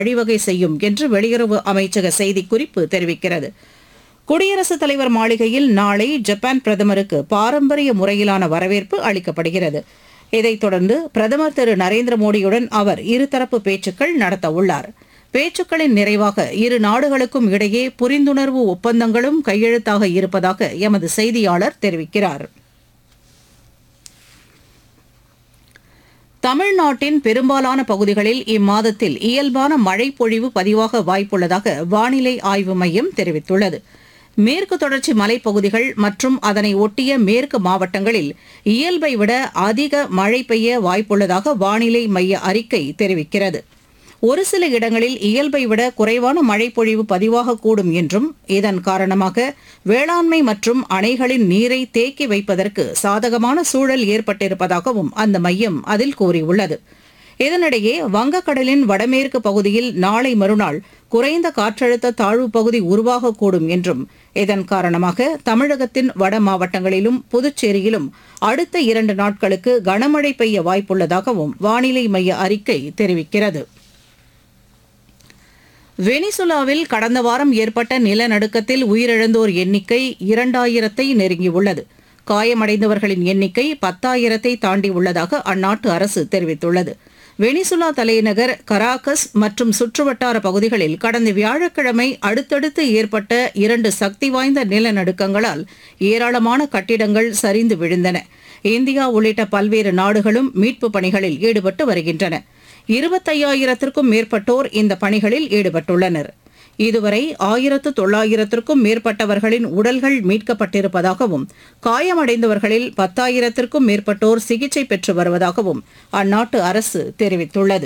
வழிவகை செய்யும் என்று வெளியுறவு அமைச்சக செய்திக்குறிப்பு தெரிவிக்கிறது குடியரசுத் தலைவர் மாளிகையில் நாளை ஜப்பான் பிரதமருக்கு பாரம்பரிய முறையிலான வரவேற்பு அளிக்கப்படுகிறது இதைத் தொடர்ந்து பிரதமர் திரு நரேந்திர மோடியுடன் அவர் இருதரப்பு பேச்சுக்கள் நடத்தவுள்ளார் பேச்சுக்களின் நிறைவாக இரு நாடுகளுக்கும் இடையே புரிந்துணர்வு ஒப்பந்தங்களும் கையெழுத்தாக இருப்பதாக எமது செய்தியாளர் தெரிவிக்கிறார் தமிழ்நாட்டின் பெரும்பாலான பகுதிகளில் இம்மாதத்தில் இயல்பான மழை பொழிவு பதிவாக வாய்ப்புள்ளதாக வானிலை ஆய்வு மையம் தெரிவித்துள்ளது மேற்கு தொடர்ச்சி மலைப்பகுதிகள் மற்றும் அதனை ஒட்டிய மேற்கு மாவட்டங்களில் இயல்பை விட அதிக மழை பெய்ய வாய்ப்புள்ளதாக வானிலை மைய அறிக்கை தெரிவிக்கிறது ஒரு சில இடங்களில் இயல்பை விட குறைவான மழைப்பொழிவு பதிவாகக்கூடும் என்றும் இதன் காரணமாக வேளாண்மை மற்றும் அணைகளின் நீரை தேக்கி வைப்பதற்கு சாதகமான சூழல் ஏற்பட்டிருப்பதாகவும் அந்த மையம் அதில் கூறியுள்ளது இதனிடையே வங்கக்கடலின் வடமேற்கு பகுதியில் நாளை மறுநாள் குறைந்த காற்றழுத்த தாழ்வு பகுதி உருவாகக்கூடும் என்றும் இதன் காரணமாக தமிழகத்தின் வட மாவட்டங்களிலும் புதுச்சேரியிலும் அடுத்த இரண்டு நாட்களுக்கு கனமழை பெய்ய வாய்ப்புள்ளதாகவும் வானிலை மைய அறிக்கை தெரிவிக்கிறது வெனிசுலாவில் கடந்த வாரம் ஏற்பட்ட நிலநடுக்கத்தில் உயிரிழந்தோர் எண்ணிக்கை இரண்டாயிரத்தை நெருங்கியுள்ளது காயமடைந்தவர்களின் எண்ணிக்கை பத்தாயிரத்தை தாண்டியுள்ளதாக அந்நாட்டு அரசு தெரிவித்துள்ளது வெனிசுலா தலைநகர் கராகஸ் மற்றும் சுற்றுவட்டார பகுதிகளில் கடந்த வியாழக்கிழமை அடுத்தடுத்து ஏற்பட்ட இரண்டு சக்தி வாய்ந்த நிலநடுக்கங்களால் ஏராளமான கட்டிடங்கள் சரிந்து விழுந்தன இந்தியா உள்ளிட்ட பல்வேறு நாடுகளும் மீட்புப் பணிகளில் ஈடுபட்டு வருகின்றன இருபத்தையாயிரத்திற்கும் மேற்பட்டோர் இந்த பணிகளில் ஈடுபட்டுள்ளனர் இதுவரை ஆயிரத்து தொள்ளாயிரத்திற்கும் மேற்பட்டவர்களின் உடல்கள் மீட்கப்பட்டிருப்பதாகவும் காயமடைந்தவர்களில் பத்தாயிரத்திற்கும் மேற்பட்டோர் சிகிச்சை பெற்று வருவதாகவும் அந்நாட்டு அரசு தெரிவித்துள்ளது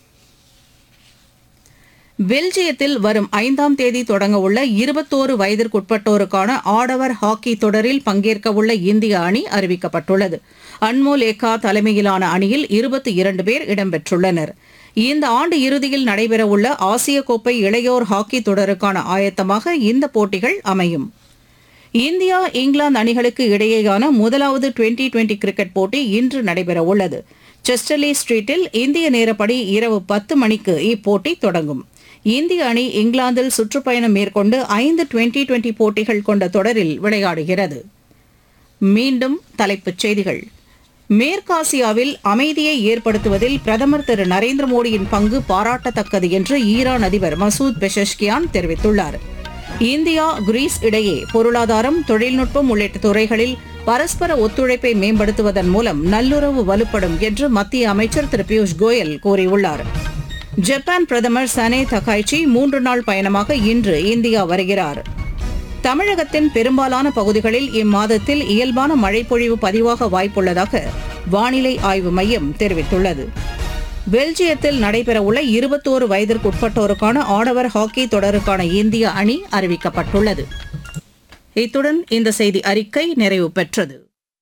பெல்ஜியத்தில் வரும் ஐந்தாம் தேதி தொடங்கவுள்ள இருபத்தோரு வயதிற்குட்பட்டோருக்கான ஆடவர் ஹாக்கி தொடரில் பங்கேற்கவுள்ள இந்திய அணி அறிவிக்கப்பட்டுள்ளது அன்மோல் ஏக்கா தலைமையிலான அணியில் இருபத்தி இரண்டு பேர் இடம்பெற்றுள்ளனர் இந்த ஆண்டு இறுதியில் நடைபெறவுள்ள ஆசிய கோப்பை இளையோர் ஹாக்கி தொடருக்கான ஆயத்தமாக இந்த போட்டிகள் அமையும் இந்தியா இங்கிலாந்து அணிகளுக்கு இடையேயான முதலாவது டுவெண்டி டுவெண்டி கிரிக்கெட் போட்டி இன்று நடைபெறவுள்ளது செஸ்டர்லி ஸ்ட்ரீட்டில் இந்திய நேரப்படி இரவு பத்து மணிக்கு இப்போட்டி தொடங்கும் இந்திய அணி இங்கிலாந்தில் சுற்றுப்பயணம் மேற்கொண்டு ஐந்து டுவெண்டி டுவெண்டி போட்டிகள் கொண்ட தொடரில் விளையாடுகிறது மீண்டும் தலைப்புச் செய்திகள் மேற்காசியாவில் அமைதியை ஏற்படுத்துவதில் பிரதமர் திரு நரேந்திர மோடியின் பங்கு பாராட்டத்தக்கது என்று ஈரான் அதிபர் மசூத் பெஷஷ்கியான் தெரிவித்துள்ளார் இந்தியா கிரீஸ் இடையே பொருளாதாரம் தொழில்நுட்பம் உள்ளிட்ட துறைகளில் பரஸ்பர ஒத்துழைப்பை மேம்படுத்துவதன் மூலம் நல்லுறவு வலுப்படும் என்று மத்திய அமைச்சர் திரு பியூஷ் கோயல் கூறியுள்ளார் ஜப்பான் பிரதமர் சனே தகாய்ச்சி மூன்று நாள் பயணமாக இன்று இந்தியா வருகிறார் தமிழகத்தின் பெரும்பாலான பகுதிகளில் இம்மாதத்தில் இயல்பான மழைப்பொழிவு பதிவாக வாய்ப்புள்ளதாக வானிலை ஆய்வு மையம் தெரிவித்துள்ளது பெல்ஜியத்தில் நடைபெறவுள்ள இருபத்தோரு வயதிற்குட்பட்டோருக்கான ஆடவர் ஹாக்கி தொடருக்கான இந்திய அணி அறிவிக்கப்பட்டுள்ளது இத்துடன் இந்த செய்தி அறிக்கை நிறைவு பெற்றது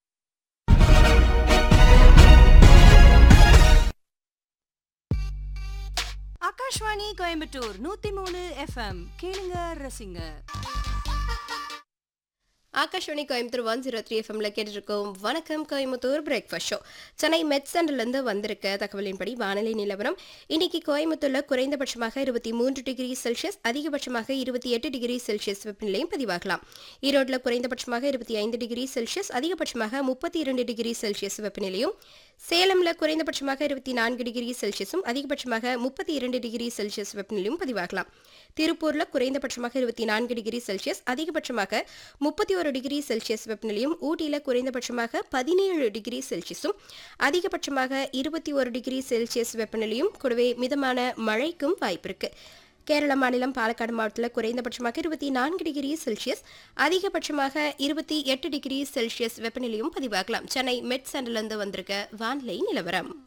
ஆகாஷ்வாணி கோயம்புத்தூர் நூத்தி மூணு எஃப்எம் கேளுங்க ரசிங்க Akashvani Coimbatore one zero three எஃப்எம்ல கேட்டுருக்கோம் வணக்கம் கோயம்புத்தூர் பிரேக்ஃபாஸ்ட் ஷோ சென்னை மெட் சென்டர்லேருந்து வந்திருக்க தகவலின்படி வானிலை நிலவரம் இன்னைக்கு கோயம்புத்தூர்ல குறைந்தபட்சமாக இருபத்தி மூன்று டிகிரி செல்சியஸ் அதிகபட்சமாக இருபத்தி எட்டு டிகிரி செல்சியஸ் வெப்பநிலையும் பதிவாகலாம் ஈரோட்டில் குறைந்தபட்சமாக இருபத்தி ஐந்து டிகிரி செல்சியஸ் அதிகபட்சமாக முப்பத்தி இரண்டு டிகிரி செல்சியஸ் வெப்பநிலையும் சேலம்ல குறைந்தபட்சமாக இருபத்தி நான்கு டிகிரி செல்சியஸும் அதிகபட்சமாக முப்பத்தி இரண்டு டிகிரி செல்சியஸ் வெப்பநிலையும் பதிவாகலாம் திருப்பூர்ல குறைந்தபட்சமாக இருபத்தி நான்கு டிகிரி செல்சியஸ் அதிகபட்சமாக முப்பத்தி ஒரு டிகிரி செல்சியஸ் வெப்பநிலையும் ஊட்டியில குறைந்தபட்சமாக பதினேழு டிகிரி செல்சியஸும் அதிகபட்சமாக இருபத்தி ஒரு டிகிரி செல்சியஸ் வெப்பநிலையும் கூடவே மிதமான மழைக்கும் வாய்ப்பிருக்கு கேரள மாநிலம் பாலக்காடு மாவட்டத்தில் குறைந்தபட்சமாக இருபத்தி நான்கு டிகிரி செல்சியஸ் அதிகபட்சமாக இருபத்தி எட்டு டிகிரி செல்சியஸ் வெப்பநிலையும் பதிவாகலாம் சென்னை மெட் சென்டர்லேருந்து வந்திருக்க வானிலை நிலவரம்